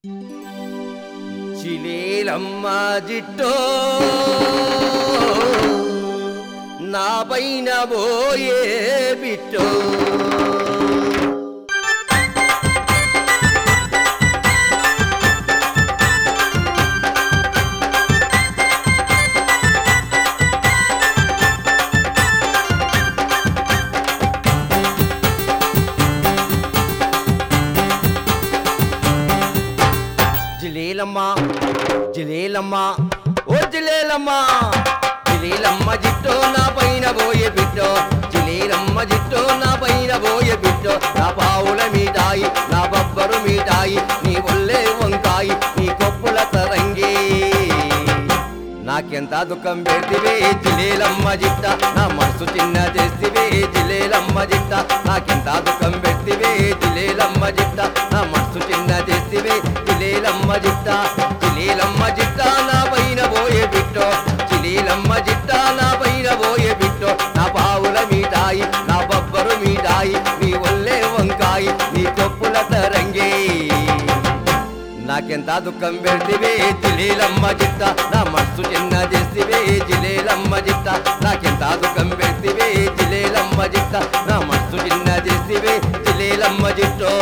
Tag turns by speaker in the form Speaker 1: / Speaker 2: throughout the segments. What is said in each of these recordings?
Speaker 1: చిలేలమ్మ జిట్టో నా పైన పోయే బిట్టో జిలేలమ్మ జిలేలమ్మ ఓ జిలేలమ్మ జిలేలమ్మ జిట్టో నా పైన పోయే బిట్టో జిలేలమ్మ జిట్టో నా పైన పోయే బిట్టో నా పావుల మీటాయి నా బొబ్బరు మీటాయి నీ ఒళ్ళే వంకాయి నీ కొప్పుల తరంగి నాకెంత దుఃఖం పెడితివే జిలేలమ్మ జిట్ట నా మనసు చిన్న చేస్తివే జిలేలమ్మ జిట్ట నాకెంత దుఃఖం పెడితివే జిలేలమ్మ జిట్ట నా మనసు చిన్న చేస్తివే జిలేలమ్మ జిట్ట జిలేలమ్మ జిట్ట నా పైన పోయే బిట్టో జిలేలమ్మ జిట్ట నా పైన పోయే బిట్టో నా పావుల మీటాయి నా బొబ్బరు మీటాయి నీ ఒళ్ళే వంకాయి నీ కొప్పుల తరంగి నాకెంత దుఃఖం పెడితివే జిలేలమ్మ జిట్ట నా మనసు చిన్న చేస్తివే జిలేలమ్మ జిట్ట నాకెంత దుఃఖం పెడితివే జిలేలమ్మ జిట్ట నా మనసు చిన్న చేస్తివే జిలేలమ్మ జిట్టో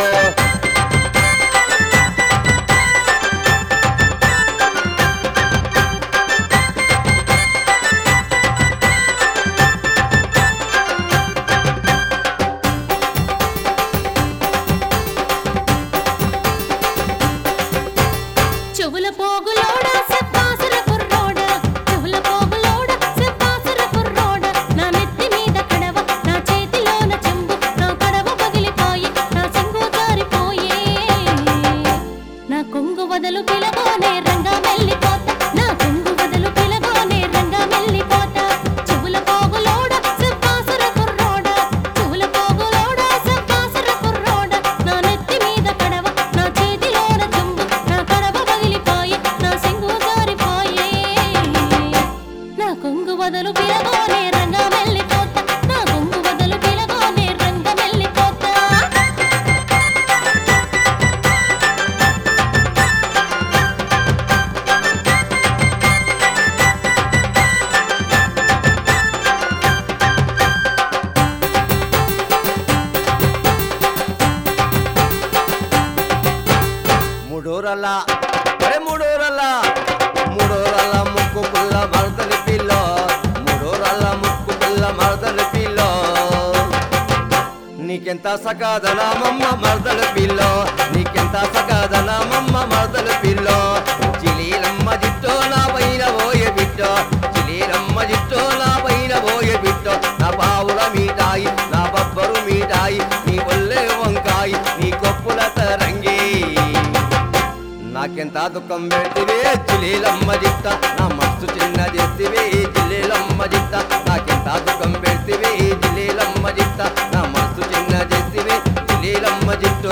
Speaker 2: చెవుల పోగులోడా సెప్పాసుర కుర్రోడా చెవుల పోగులోడా సెప్పాసుర కుర్రోడా నా నెత్తి మీద కడవ నా చేతిలోన చెంబు నా కడవ పగిలిపోయి నా చెంగు జారిపోయే నా కొంగు వదలు పిలగోనే రంగా మెల్లిపోతా నా కొంగు వదలు పిలగోనే రంగా మెల్లిపోతా చెవుల పోగులోడా సెప్పాసుర కుర్రోడా చెవుల పోగులోడా సెప్పాసుర కుర్రోడా నా నెత్తి మీద కడవ నా చేతిలోన చెంబు నా కడవ పగిలిపోయి నా సింగు జారిపోయే నా కొంగు వదలు పిలగోనే రంగా మెల్లిపోతా నా కొంగు వదలు పిలగోనే రంగా మెల్లిపోతా
Speaker 1: మూడోరల్లా అరే మూడోరల్లా మూడోరల్లా ముక్కు పుల్ల మరదలి పిల్లో మూడోరల్లా ముక్కు పుల్ల మరదలి పిల్లో నీకెంత సకాదనామమ్మ మరదల పిల్లో నీకెంత సకాదనామమ్మ మరదల పిల్లో చిలీలమ్మ జిట్టో నా పైన పోయే బిట్టో చిలీలమ్మ జిట్టో నా పైన పోయే బిట్టో నా పావుల మీటాయి నా బొబ్బరు మీటాయి నీ ఒళ్ళే వంకాయి నీ కొప్పుల తరంగి నాకెంత దుఃఖం పెడితివే జిలేలమ్మ జిట్ట నా మనసు చిన్న చేతివే జిలేలమ్మ జిట్ట నాకెంత దుఃఖం పెడితివే జిలేలమ్మ జిట్ట నా మనసు చిన్న చేతివే జిలేలమ్మ జిట్టో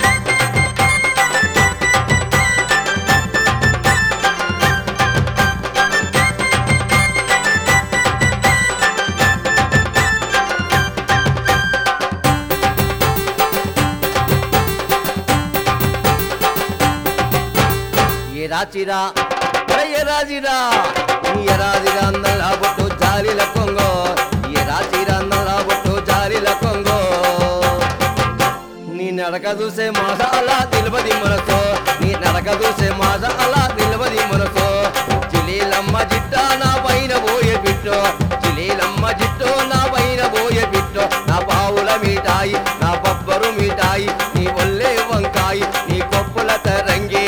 Speaker 1: ఎరాచిరా ఎరాజిరా ఎరాజిరా అందలా బొట్టు జాలిల కొంగో ఎరాచిరా అందలా బొట్టు జాలిల కొంగో నీ నడక చూసే మాస అలా నిలబది మనసో నీ నడక చూసే మాస అలా నిలబది మనసో జిలీలమ్మ జిట్ట నా పైన పోయే బిట్టో జిలీలమ్మ జిట్టో నా పైన పోయే బిట్టో నా పావుల మీటాయి నా బొబ్బరు మీటాయి నీ ఒళ్ళే వంకాయి నీ కొప్పుల తరంగి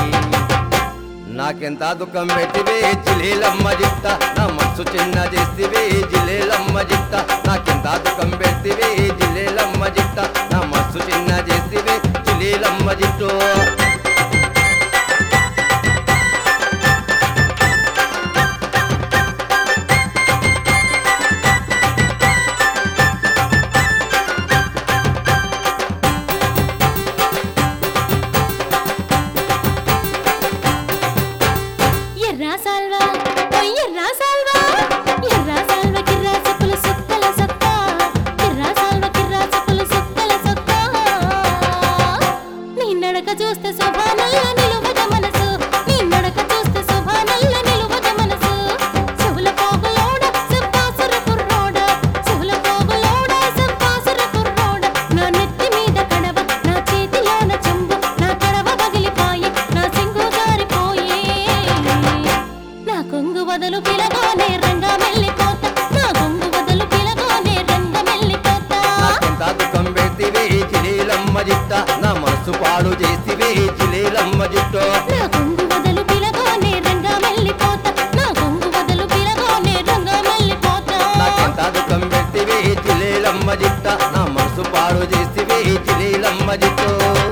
Speaker 1: నాకెంత దుఃఖం పెట్టివే జిలేలమ్మ జిట్ట నా మనసు చిన్న చేస్తివే జిలేలమ్మ జిట్ట నాకెంత దుఃఖం పెట్టివే జిలేలమ్మ జిట్ట నా మనసు చిన్న చేస్తివే జిలేలమ్మ జిట్టు
Speaker 2: ఎర్రా సాల్వా ఓయ్ ఎర్రా సాల్వా ఎర్రా సాల్వా కిర్రా చెప్పుల సుక్కల సొక్క ఎర్రా సాల్వా కిర్రా చెప్పుల సుక్కల సొక్క నీ నడక చూస్తే సో
Speaker 1: మనసు పాడు చేసివే జిలేలమ్మ జిట్టో
Speaker 2: నా కొంగు వదలు పిలగోనే రంగా వెళ్ళిపోతా నా కొంగు వదలు పిలగోనే రంగా వెళ్ళిపోతా
Speaker 1: నాకెంత దుఃఖం పెట్టివే జిలేలమ్మ జిట్ట నా మనసు పాడు చేసివే జిలేలమ్మ జిట్టో